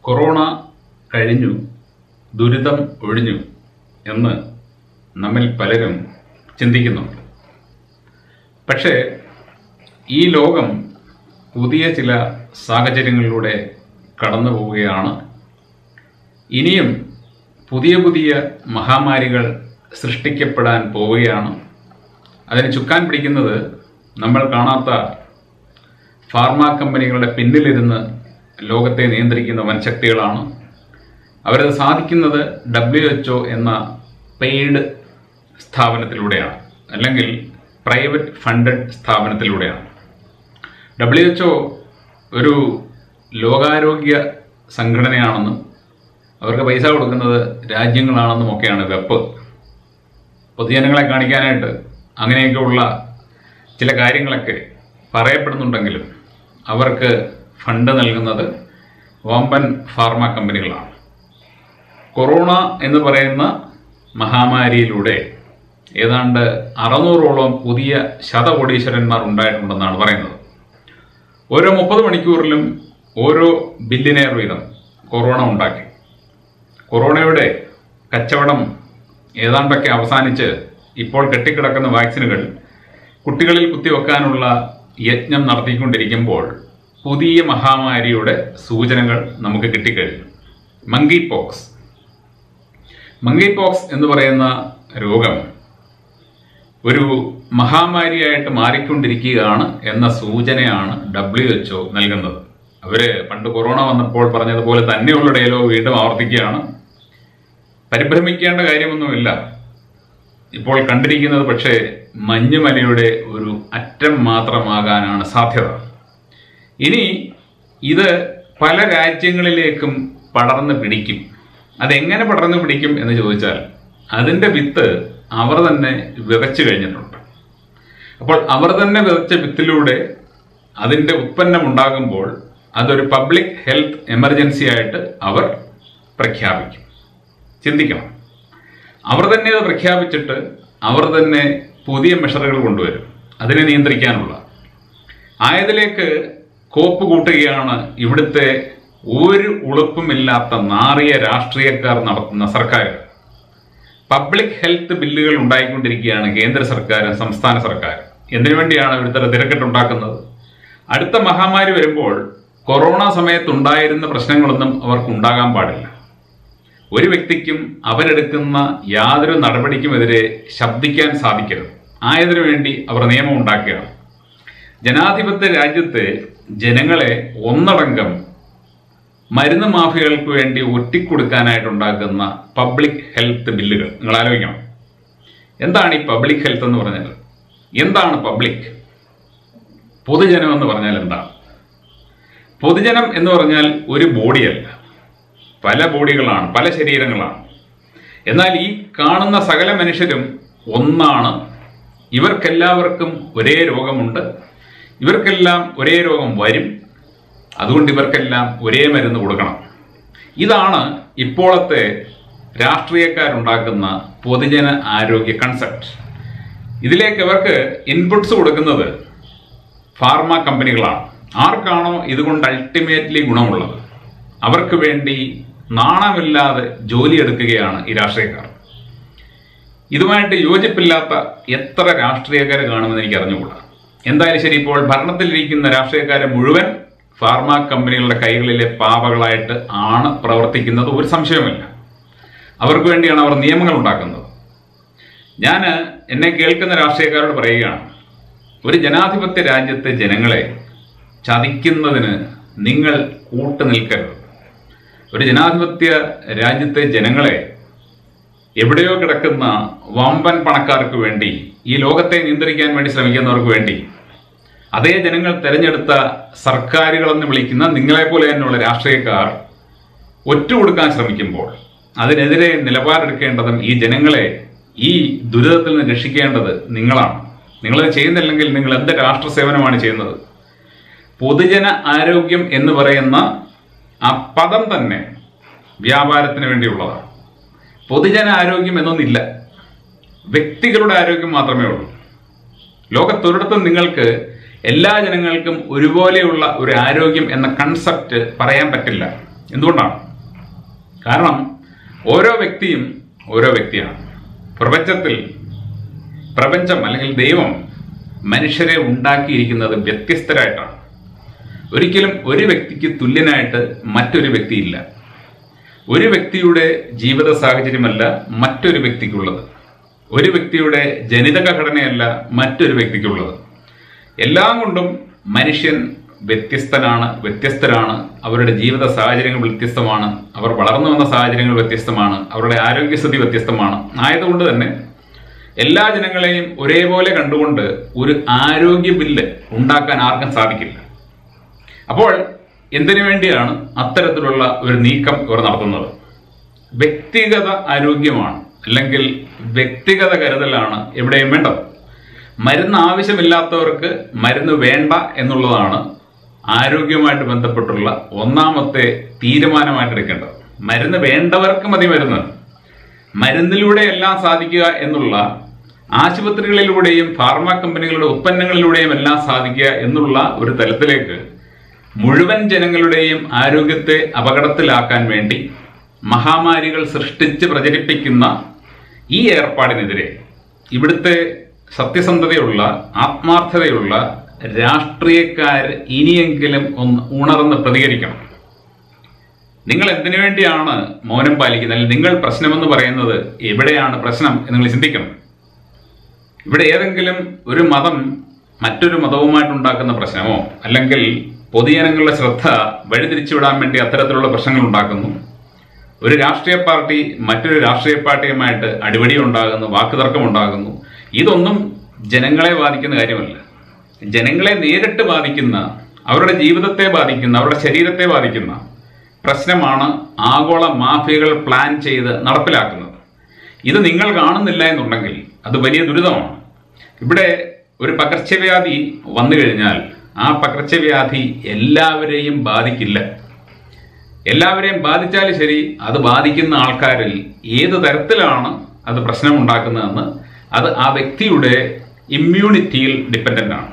corona കഴിഞ്ഞു ദുരിതം ഒഴിഞ്ഞു എന്ന് നമ്മിൽ പലരും ചിന്തിക്കുന്നുണ്ട് പക്ഷേ ഈ ലോകം പുതിയ ചില സാഹചര്യങ്ങളിലൂടെ കടന്നു പോവുകയാണ് ഇനിയും പുതിയ പുതിയ മഹാമാരികൾ സൃഷ്ടിക്കപ്പെടാൻ പോവുകയാണ് അതിന് ചുക്കാൻ പിടിക്കുന്നത് നമ്മൾ കാണാത്ത ഫാർമ കമ്പനികളുടെ പിന്നിലിരുന്ന് ലോകത്തെ നിയന്ത്രിക്കുന്ന വൻശക്തികളാണ് അവരത് സാധിക്കുന്നത് ഡബ്ല്യു എച്ച് എന്ന പെയ്ഡ് സ്ഥാപനത്തിലൂടെയാണ് അല്ലെങ്കിൽ പ്രൈവറ്റ് ഫണ്ടഡ് സ്ഥാപനത്തിലൂടെയാണ് ഡബ്ല്യു എച്ച് ഒരു ലോകാരോഗ്യ സംഘടനയാണെന്നും അവർക്ക് പൈസ കൊടുക്കുന്നത് രാജ്യങ്ങളാണെന്നും ഒക്കെയാണ് വെപ്പ് പൊതുജനങ്ങളെ കാണിക്കാനായിട്ട് അങ്ങനെയൊക്കെയുള്ള ചില കാര്യങ്ങളൊക്കെ പറയപ്പെടുന്നുണ്ടെങ്കിലും അവർക്ക് ഫണ്ട് നൽകുന്നത് വമ്പൻ ഫാർമ കമ്പനികളാണ് കൊറോണ എന്ന് പറയുന്ന മഹാമാരിയിലൂടെ ഏതാണ്ട് അറുന്നൂറോളം പുതിയ ശതകോടീശ്വരന്മാർ ഉണ്ടായിട്ടുണ്ടെന്നാണ് പറയുന്നത് ഓരോ മുപ്പത് മണിക്കൂറിലും ഓരോ ബില്യനെയർ വീതം കൊറോണ ഉണ്ടാക്കി കൊറോണയുടെ കച്ചവടം ഏതാണ്ടൊക്കെ അവസാനിച്ച് ഇപ്പോൾ കെട്ടിക്കിടക്കുന്ന വാക്സിനുകൾ കുട്ടികളിൽ കുത്തിവെക്കാനുള്ള യജ്ഞം നടത്തിക്കൊണ്ടിരിക്കുമ്പോൾ പുതിയ മഹാമാരിയുടെ സൂചനകൾ നമുക്ക് കിട്ടിക്കഴിഞ്ഞു മങ്കി പോക്സ് മങ്കി പോക്സ് എന്ന് പറയുന്ന രോഗം ഒരു മഹാമാരിയായിട്ട് മാറിക്കൊണ്ടിരിക്കുകയാണ് എന്ന സൂചനയാണ് ഡബ്ല്യു എച്ച് നൽകുന്നത് അവര് പണ്ട് കൊറോണ വന്നപ്പോൾ പറഞ്ഞതുപോലെ തന്നെയുള്ള ഡയലോഗ് വീണ്ടും ആവർത്തിക്കുകയാണ് പരിഭ്രമിക്കേണ്ട കാര്യമൊന്നുമില്ല ഇപ്പോൾ കണ്ടിരിക്കുന്നത് പക്ഷേ മഞ്ഞുമലയുടെ ഒരു അറ്റം മാത്രമാകാനാണ് സാധ്യത ഇനി ഇത് പല രാജ്യങ്ങളിലേക്കും പടർന്ന് പിടിക്കും അതെങ്ങനെ പടർന്ന് പിടിക്കും എന്ന് ചോദിച്ചാൽ അതിൻ്റെ വിത്ത് അവർ തന്നെ വിതച്ചു കഴിഞ്ഞിട്ടുണ്ട് അപ്പോൾ അവർ തന്നെ വിതച്ച വിത്തിലൂടെ അതിൻ്റെ ഉത്പന്നം ഉണ്ടാകുമ്പോൾ അതൊരു പബ്ലിക് ഹെൽത്ത് എമർജൻസി ആയിട്ട് അവർ പ്രഖ്യാപിക്കും ചിന്തിക്കണം അവർ തന്നെ അത് പ്രഖ്യാപിച്ചിട്ട് അവർ തന്നെ പുതിയ മെഷറുകൾ കൊണ്ടുവരും അതിനെ നിയന്ത്രിക്കാനുള്ള ആയതിലേക്ക് കോപ്പ് കൂട്ടുകയാണ് ഇവിടുത്തെ ഒരു ഉളുപ്പുമില്ലാത്ത നാറിയ രാഷ്ട്രീയക്കാർ നടത്തുന്ന സർക്കാർ പബ്ലിക് ഹെൽത്ത് ബില്ലുകൾ ഉണ്ടായിക്കൊണ്ടിരിക്കുകയാണ് കേന്ദ്ര സർക്കാരും സംസ്ഥാന സർക്കാരും എന്തിനു വേണ്ടിയാണ് ഇവിടുത്തെ തിരക്കെട്ടുണ്ടാക്കുന്നത് അടുത്ത മഹാമാരി വരുമ്പോൾ കൊറോണ സമയത്തുണ്ടായിരുന്ന പ്രശ്നങ്ങളൊന്നും അവർക്ക് ഉണ്ടാകാൻ പാടില്ല ഒരു വ്യക്തിക്കും അവരെടുക്കുന്ന യാതൊരു നടപടിക്കുമെതിരെ ശബ്ദിക്കാൻ സാധിക്കരുത് ആയതിനു വേണ്ടി അവർ നിയമം ഉണ്ടാക്കുകയാണ് ജനാധിപത്യ രാജ്യത്തെ ജനങ്ങളെ ഒന്നടങ്കം മരുന്ന് മാഫിയകൾക്ക് വേണ്ടി ഒറ്റിക്കൊടുക്കാനായിട്ടുണ്ടാക്കുന്ന പബ്ലിക് ഹെൽത്ത് ബില്ലുകൾ നിങ്ങൾ ആലോചിക്കണം എന്താണ് ഈ പബ്ലിക് ഹെൽത്ത് എന്ന് പറഞ്ഞാൽ എന്താണ് പബ്ലിക് പൊതുജനം എന്ന് പറഞ്ഞാൽ എന്താണ് പൊതുജനം എന്ന് പറഞ്ഞാൽ ഒരു ബോഡിയല്ല പല ബോഡികളാണ് പല ശരീരങ്ങളാണ് എന്നാൽ ഈ കാണുന്ന സകല മനുഷ്യരും ഒന്നാണ് ഇവർക്കെല്ലാവർക്കും ഒരേ രോഗമുണ്ട് ഇവർക്കെല്ലാം ഒരേ രോഗം വരും അതുകൊണ്ട് ഇവർക്കെല്ലാം ഒരേ മരുന്ന് കൊടുക്കണം ഇതാണ് ഇപ്പോഴത്തെ രാഷ്ട്രീയക്കാരുണ്ടാക്കുന്ന പൊതുജന ആരോഗ്യ കൺസെപ്റ്റ് ഇതിലേക്ക് ഇവർക്ക് ഇൻപുട്സ് കൊടുക്കുന്നത് ഫാർമ കമ്പനികളാണ് ആർക്കാണോ ഇതുകൊണ്ട് അൾട്ടിമേറ്റ്ലി ഗുണമുള്ളത് അവർക്ക് വേണ്ടി നാണമില്ലാതെ ജോലിയെടുക്കുകയാണ് ഈ രാഷ്ട്രീയക്കാർ ഇതുമായിട്ട് യോജിപ്പില്ലാത്ത എത്ര രാഷ്ട്രീയക്കാരെ കാണുമെന്ന് എനിക്ക് അറിഞ്ഞുകൂടാ എന്തായാലും ശരി ഇപ്പോൾ ഭരണത്തിലിരിക്കുന്ന രാഷ്ട്രീയക്കാരെ മുഴുവൻ ഫാർമ കമ്പനികളുടെ കൈകളിലെ പാവകളായിട്ട് ആണ് പ്രവർത്തിക്കുന്നത് ഒരു സംശയവുമില്ല അവർക്ക് വേണ്ടിയാണ് അവർ നിയമങ്ങൾ ഉണ്ടാക്കുന്നത് ഞാൻ എന്നെ കേൾക്കുന്ന രാഷ്ട്രീയക്കാരോട് പറയുകയാണ് ഒരു ജനാധിപത്യ രാജ്യത്തെ ജനങ്ങളെ ചതിക്കുന്നതിന് നിങ്ങൾ കൂട്ടു നിൽക്കരുത് ഒരു ജനാധിപത്യ രാജ്യത്തെ ജനങ്ങളെ എവിടെയോ കിടക്കുന്ന വമ്പൻ പണക്കാർക്ക് വേണ്ടി ഈ ലോകത്തെ നിയന്ത്രിക്കാൻ വേണ്ടി ശ്രമിക്കുന്നവർക്ക് വേണ്ടി അതേ ജനങ്ങൾ തെരഞ്ഞെടുത്ത സർക്കാരുകളെന്ന് വിളിക്കുന്ന നിങ്ങളെപ്പോലെ തന്നെയുള്ള രാഷ്ട്രീയക്കാർ ഒറ്റുകൊടുക്കാൻ ശ്രമിക്കുമ്പോൾ അതിനെതിരെ നിലപാടെടുക്കേണ്ടതും ഈ ജനങ്ങളെ ഈ ദുരിതത്തിൽ നിന്ന് രക്ഷിക്കേണ്ടത് നിങ്ങളാണ് നിങ്ങളത് ചെയ്യുന്നില്ലെങ്കിൽ നിങ്ങൾ എന്ത് രാഷ്ട്ര സേവനമാണ് ചെയ്യുന്നത് പൊതുജന ആരോഗ്യം എന്ന് പറയുന്ന ആ പദം തന്നെ വ്യാപാരത്തിന് വേണ്ടിയുള്ളതാണ് പൊതുജന ആരോഗ്യം എന്നൊന്നില്ല വ്യക്തികളുടെ ആരോഗ്യം മാത്രമേ ഉള്ളൂ ലോകത്തൊരിടത്തും നിങ്ങൾക്ക് എല്ലാ ജനങ്ങൾക്കും ഒരുപോലെയുള്ള ഒരു ആരോഗ്യം എന്ന കൺസെപ്റ്റ് പറയാൻ പറ്റില്ല എന്തുകൊണ്ടാണ് കാരണം ഓരോ വ്യക്തിയും ഓരോ വ്യക്തിയാണ് പ്രപഞ്ചത്തിൽ പ്രപഞ്ചം അല്ലെങ്കിൽ ദൈവം മനുഷ്യരെ ഉണ്ടാക്കിയിരിക്കുന്നത് വ്യത്യസ്തരായിട്ടാണ് ഒരിക്കലും ഒരു വ്യക്തിക്ക് തുല്യനായിട്ട് മറ്റൊരു വ്യക്തിയില്ല ഒരു വ്യക്തിയുടെ ജീവിത സാഹചര്യമല്ല മറ്റൊരു വ്യക്തിക്കുള്ളത് ഒരു വ്യക്തിയുടെ ജനിതക ഘടനയല്ല മറ്റൊരു വ്യക്തിക്കുള്ളത് എല്ലാം കൊണ്ടും മനുഷ്യൻ വ്യത്യസ്തനാണ് വ്യത്യസ്തരാണ് അവരുടെ ജീവിത സാഹചര്യങ്ങൾ വ്യത്യസ്തമാണ് അവർ വളർന്നു വന്ന സാഹചര്യങ്ങൾ വ്യത്യസ്തമാണ് അവരുടെ ആരോഗ്യസ്ഥിതി വ്യത്യസ്തമാണ് ആയതുകൊണ്ട് തന്നെ എല്ലാ ജനങ്ങളെയും ഒരേപോലെ കണ്ടുകൊണ്ട് ഒരു ആരോഗ്യ ബില്ല് ഉണ്ടാക്കാൻ ആർക്കും സാധിക്കില്ല അപ്പോൾ എന്തിനു വേണ്ടിയാണ് അത്തരത്തിലുള്ള ഒരു നീക്കം ഇവർ നടത്തുന്നത് വ്യക്തിഗത ആരോഗ്യമാണ് അല്ലെങ്കിൽ വ്യക്തിഗത കരുതലാണ് എവിടെയും വേണ്ടത് മരുന്ന് ആവശ്യമില്ലാത്തവർക്ക് മരുന്ന് വേണ്ട എന്നുള്ളതാണ് ആരോഗ്യവുമായിട്ട് ബന്ധപ്പെട്ടുള്ള ഒന്നാമത്തെ തീരുമാനമായിട്ട് എടുക്കേണ്ടത് മരുന്ന് വേണ്ടവർക്ക് മതി മരുന്ന് മരുന്നിലൂടെ എല്ലാം സാധിക്കുക എന്നുള്ള ആശുപത്രികളിലൂടെയും ഫാർമ കമ്പനികളുടെ ഉത്പന്നങ്ങളിലൂടെയും എല്ലാം സാധിക്കുക എന്നുള്ള ഒരു തലത്തിലേക്ക് മുഴുവൻ ജനങ്ങളുടെയും ആരോഗ്യത്തെ അപകടത്തിലാക്കാൻ വേണ്ടി മഹാമാരികൾ സൃഷ്ടിച്ച് പ്രചരിപ്പിക്കുന്ന ഈ ഏർപ്പാടിനെതിരെ ഇവിടുത്തെ സത്യസന്ധതയുള്ള ആത്മാർത്ഥതയുള്ള രാഷ്ട്രീയക്കാർ ഇനിയെങ്കിലും ഒന്ന് ഉണർന്ന് പ്രതികരിക്കണം നിങ്ങൾ എന്തിനു വേണ്ടിയാണ് മൗനം പാലിക്കുന്നത് അല്ലെങ്കിൽ നിങ്ങൾ പ്രശ്നമെന്ന് പറയുന്നത് എവിടെയാണ് പ്രശ്നം എന്ന് നിങ്ങൾ ചിന്തിക്കണം ഇവിടെ ഏതെങ്കിലും ഒരു മതം മറ്റൊരു മതവുമായിട്ടുണ്ടാക്കുന്ന പ്രശ്നമോ അല്ലെങ്കിൽ പൊതുജനങ്ങളുടെ ശ്രദ്ധ വഴിതിരിച്ചുവിടാൻ വേണ്ടി അത്തരത്തിലുള്ള പ്രശ്നങ്ങൾ ഉണ്ടാക്കുന്നു ഒരു രാഷ്ട്രീയ പാർട്ടി മറ്റൊരു രാഷ്ട്രീയ പാർട്ടിയുമായിട്ട് അടിപടി ഉണ്ടാകുന്നു വാക്കുതർക്കം ഉണ്ടാകുന്നു ഇതൊന്നും ജനങ്ങളെ ബാധിക്കുന്ന കാര്യമല്ല ജനങ്ങളെ നേരിട്ട് ബാധിക്കുന്ന അവരുടെ ജീവിതത്തെ ബാധിക്കുന്ന അവരുടെ ശരീരത്തെ ബാധിക്കുന്ന പ്രശ്നമാണ് ആഗോള മാഫിയകൾ പ്ലാൻ ചെയ്ത് നടപ്പിലാക്കുന്നത് ഇത് നിങ്ങൾ കാണുന്നില്ല എന്നുണ്ടെങ്കിൽ അത് വലിയ ദുരിതമാണ് ഇവിടെ ഒരു പകർച്ചവ്യാധി വന്നു കഴിഞ്ഞാൽ ആ പകർച്ചവ്യാധി എല്ലാവരെയും ബാധിക്കില്ല എല്ലാവരെയും ബാധിച്ചാലും ശരി അത് ബാധിക്കുന്ന ആൾക്കാരിൽ ഏത് തരത്തിലാണ് അത് പ്രശ്നമുണ്ടാക്കുന്നതെന്ന് അത് ആ വ്യക്തിയുടെ ഇമ്മ്യൂണിറ്റിയിൽ ഡിപ്പെൻഡൻ്റ് ആണ്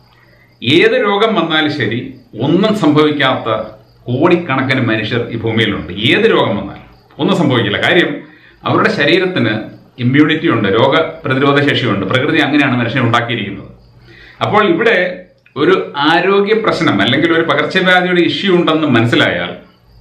ഏത് രോഗം വന്നാലും ശരി ഒന്നും സംഭവിക്കാത്ത കോടിക്കണക്കിന് മനുഷ്യർ ഈ ഭൂമിയിലുണ്ട് ഏത് രോഗം വന്നാലും ഒന്നും സംഭവിക്കില്ല കാര്യം അവരുടെ ശരീരത്തിന് ഇമ്മ്യൂണിറ്റി ഉണ്ട് രോഗ പ്രതിരോധ ശേഷിയുണ്ട് പ്രകൃതി അങ്ങനെയാണ് മനുഷ്യനെ ഉണ്ടാക്കിയിരിക്കുന്നത് അപ്പോൾ ഇവിടെ ഒരു ആരോഗ്യ പ്രശ്നം അല്ലെങ്കിൽ ഒരു പകർച്ചവ്യാധിയുടെ ഇഷ്യൂ ഉണ്ടെന്ന് മനസ്സിലായാൽ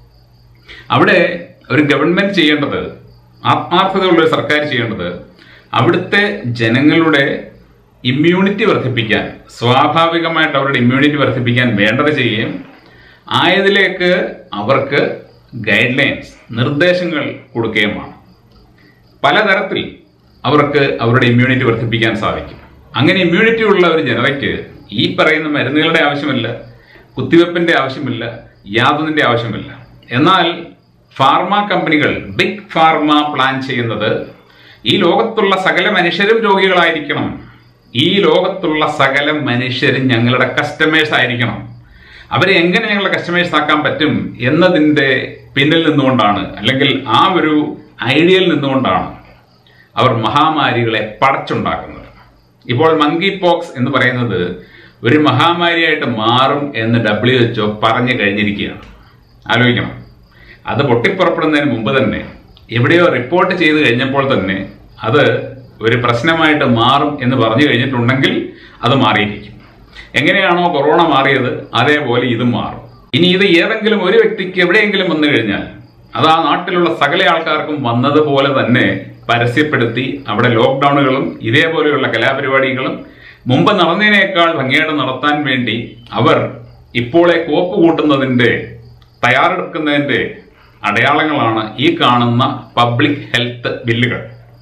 അവിടെ ഒരു ഗവൺമെന്റ് ചെയ്യേണ്ടത് ആത്മാർത്ഥതയുള്ള ഒരു സർക്കാർ ചെയ്യേണ്ടത് അവിടുത്തെ ജനങ്ങളുടെ ഇമ്മ്യൂണിറ്റി വർദ്ധിപ്പിക്കാൻ സ്വാഭാവികമായിട്ട് അവരുടെ ഇമ്മ്യൂണിറ്റി വർദ്ധിപ്പിക്കാൻ വേണ്ടത് ചെയ്യുകയും ആയതിലേക്ക് അവർക്ക് ഗൈഡ് ലൈൻസ് നിർദ്ദേശങ്ങൾ കൊടുക്കുകയുമാണ് പലതരത്തിൽ അവർക്ക് അവരുടെ ഇമ്മ്യൂണിറ്റി വർദ്ധിപ്പിക്കാൻ സാധിക്കും അങ്ങനെ ഇമ്മ്യൂണിറ്റി ഉള്ള ഒരു ജനതയ്ക്ക് ഈ പറയുന്ന മരുന്നുകളുടെ ആവശ്യമില്ല കുത്തിവെപ്പിന്റെ ആവശ്യമില്ല യാതൊന്നിന്റെ ആവശ്യമില്ല എന്നാൽ ഫാർമ കമ്പനികൾ ബിഗ് ഫാർമ പ്ലാൻ ചെയ്യുന്നത് ഈ ലോകത്തുള്ള സകല മനുഷ്യരും രോഗികളായിരിക്കണം ഈ ലോകത്തുള്ള സകല മനുഷ്യരും ഞങ്ങളുടെ കസ്റ്റമേഴ്സ് ആയിരിക്കണം അവരെ എങ്ങനെ ഞങ്ങളുടെ കസ്റ്റമേഴ്സ് ആക്കാൻ പറ്റും എന്നതിൻ്റെ പിന്നിൽ നിന്നുകൊണ്ടാണ് അല്ലെങ്കിൽ ആ ഒരു ഐഡിയയിൽ നിന്നുകൊണ്ടാണ് അവർ മഹാമാരികളെ പടച്ചുണ്ടാക്കുന്നത് ഇപ്പോൾ മങ്കി പോക്സ് എന്ന് പറയുന്നത് ഒരു മഹാമാരിയായിട്ട് മാറും എന്ന് ഡബ്ല്യു എച്ച്ഒ പറഞ്ഞു കഴിഞ്ഞിരിക്കുകയാണ് ആലോചിക്കണം അത് പൊട്ടിപ്പുറപ്പെടുന്നതിന് മുമ്പ് തന്നെ എവിടെയോ റിപ്പോർട്ട് ചെയ്ത് കഴിഞ്ഞപ്പോൾ തന്നെ അത് ഒരു പ്രശ്നമായിട്ട് മാറും എന്ന് പറഞ്ഞു കഴിഞ്ഞിട്ടുണ്ടെങ്കിൽ അത് മാറിയിരിക്കും എങ്ങനെയാണോ കൊറോണ മാറിയത് അതേപോലെ ഇതും മാറും ഇനി ഇത് ഏതെങ്കിലും ഒരു വ്യക്തിക്ക് എവിടെയെങ്കിലും വന്നു കഴിഞ്ഞാൽ അത് ആ നാട്ടിലുള്ള സകല ആൾക്കാർക്കും വന്നതുപോലെ തന്നെ പരസ്യപ്പെടുത്തി അവിടെ ലോക്ക്ഡൌണുകളും ഇതേപോലെയുള്ള കലാപരിപാടികളും മുമ്പ് നടന്നതിനേക്കാൾ ഭംഗിയായിട്ട് നടത്താൻ വേണ്ടി അവർ ഇപ്പോളെ കോപ്പ് കൂട്ടുന്നതിൻ്റെ തയ്യാറെടുക്കുന്നതിൻ്റെ അടയാളങ്ങളാണ് ഈ കാണുന്ന പബ്ലിക് ഹെൽത്ത് ബില്ലുകൾ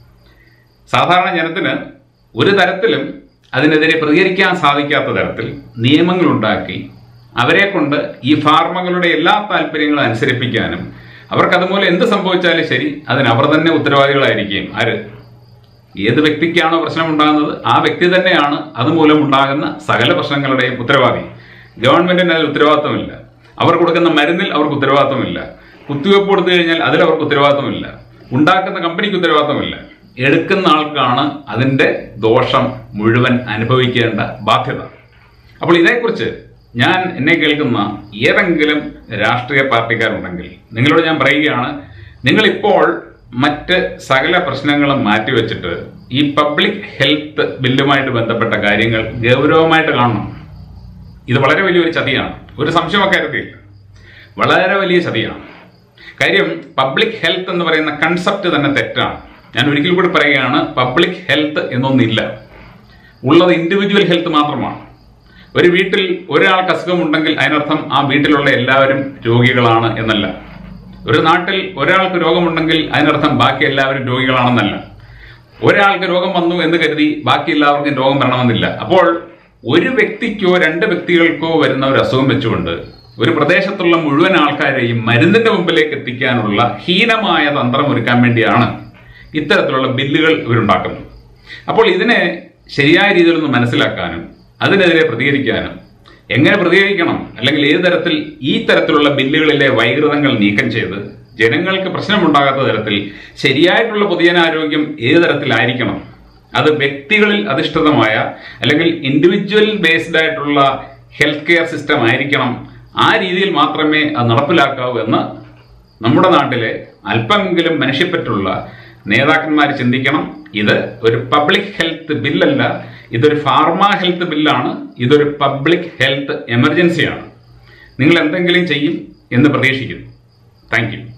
സാധാരണ ജനത്തിന് ഒരു തരത്തിലും അതിനെതിരെ പ്രതികരിക്കാൻ സാധിക്കാത്ത തരത്തിൽ നിയമങ്ങളുണ്ടാക്കി അവരെ കൊണ്ട് ഈ ഫാർമകളുടെ എല്ലാ താല്പര്യങ്ങളും അനുസരിപ്പിക്കാനും അവർക്ക് അതുമൂലം എന്ത് സംഭവിച്ചാലും ശരി അതിന് അവർ തന്നെ ഉത്തരവാദികളായിരിക്കും ആര് ഏത് വ്യക്തിക്കാണോ പ്രശ്നം ഉണ്ടാകുന്നത് ആ വ്യക്തി തന്നെയാണ് അതുമൂലം ഉണ്ടാകുന്ന സകല പ്രശ്നങ്ങളുടെയും ഉത്തരവാദി ഗവൺമെന്റിന് അതിൽ ഉത്തരവാദിത്തമില്ല അവർ കൊടുക്കുന്ന മരുന്നിൽ അവർക്ക് ഉത്തരവാദിത്തമില്ല കുത്തിവെപ്പ് കൊടുത്തു കഴിഞ്ഞാൽ അതിൽ അവർക്ക് ഉത്തരവാദിത്തമില്ല ഉണ്ടാക്കുന്ന കമ്പനിക്ക് ഉത്തരവാദിത്തമില്ല എടുക്കുന്ന ആൾക്കാണ് അതിന്റെ ദോഷം മുഴുവൻ അനുഭവിക്കേണ്ട ബാധ്യത അപ്പോൾ ഇതേക്കുറിച്ച് ഞാൻ എന്നെ കേൾക്കുന്ന ഏതെങ്കിലും രാഷ്ട്രീയ പാർട്ടിക്കാരുണ്ടെങ്കിൽ നിങ്ങളോട് ഞാൻ പറയുകയാണ് നിങ്ങളിപ്പോൾ മറ്റ് സകല പ്രശ്നങ്ങളും മാറ്റിവെച്ചിട്ട് ഈ പബ്ലിക് ഹെൽത്ത് ബില്ലുമായിട്ട് ബന്ധപ്പെട്ട കാര്യങ്ങൾ ഗൗരവമായിട്ട് കാണണം ഇത് വളരെ വലിയൊരു ചതിയാണ് ഒരു സംശയമൊക്കെ കരുതിയില്ല വളരെ വലിയ ചതിയാണ് കാര്യം പബ്ലിക് ഹെൽത്ത് എന്ന് പറയുന്ന കൺസെപ്റ്റ് തന്നെ തെറ്റാണ് ഞാൻ ഒരിക്കൽ കൂടി പറയുകയാണ് പബ്ലിക് ഹെൽത്ത് എന്നൊന്നില്ല ഉള്ളത് ഇൻഡിവിജ്വൽ ഹെൽത്ത് മാത്രമാണ് ഒരു വീട്ടിൽ ഒരാൾക്ക് അസുഖമുണ്ടെങ്കിൽ അതിനർത്ഥം ആ വീട്ടിലുള്ള എല്ലാവരും രോഗികളാണ് എന്നല്ല ഒരു നാട്ടിൽ ഒരാൾക്ക് രോഗമുണ്ടെങ്കിൽ അതിനർത്ഥം ബാക്കി എല്ലാവരും രോഗികളാണെന്നല്ല ഒരാൾക്ക് രോഗം വന്നു എന്ന് കരുതി ബാക്കി എല്ലാവർക്കും രോഗം വരണമെന്നില്ല അപ്പോൾ ഒരു വ്യക്തിക്കോ രണ്ട് വ്യക്തികൾക്കോ വരുന്ന ഒരു അസുഖം വെച്ചുകൊണ്ട് ഒരു പ്രദേശത്തുള്ള മുഴുവൻ ആൾക്കാരെയും മരുന്നിന്റെ മുമ്പിലേക്ക് എത്തിക്കാനുള്ള ഹീനമായ തന്ത്രം ഒരുക്കാൻ വേണ്ടിയാണ് ഇത്തരത്തിലുള്ള ബില്ലുകൾ ഇവരുണ്ടാക്കുന്നത് അപ്പോൾ ഇതിനെ ശരിയായ രീതിയിൽ ഒന്ന് മനസ്സിലാക്കാനും അതിനെതിരെ പ്രതികരിക്കാനും എങ്ങനെ പ്രതികരിക്കണം അല്ലെങ്കിൽ ഏത് തരത്തിൽ ഈ തരത്തിലുള്ള ബില്ലുകളിലെ വൈകൃതങ്ങൾ നീക്കം ചെയ്ത് ജനങ്ങൾക്ക് പ്രശ്നമുണ്ടാകാത്ത തരത്തിൽ ശരിയായിട്ടുള്ള പൊതുജനാരോഗ്യം ഏത് തരത്തിലായിരിക്കണം അത് വ്യക്തികളിൽ അധിഷ്ഠിതമായ അല്ലെങ്കിൽ ഇൻഡിവിജ്വൽ ബേസ്ഡ് ആയിട്ടുള്ള ഹെൽത്ത് കെയർ സിസ്റ്റം ആയിരിക്കണം ആ രീതിയിൽ മാത്രമേ അത് നടപ്പിലാക്കാവൂ എന്ന് നമ്മുടെ നാട്ടിലെ അല്പമെങ്കിലും മനുഷ്യപ്പറ്റുള്ള നേതാക്കന്മാർ ചിന്തിക്കണം ഇത് ഒരു പബ്ലിക് ഹെൽത്ത് ബില്ലല്ല ഇതൊരു ഫാർമ ഹെൽത്ത് ബില്ലാണ് ഇതൊരു പബ്ലിക് ഹെൽത്ത് എമർജൻസിയാണ് നിങ്ങൾ എന്തെങ്കിലും ചെയ്യും എന്ന് പ്രതീക്ഷിക്കുന്നു താങ്ക് യു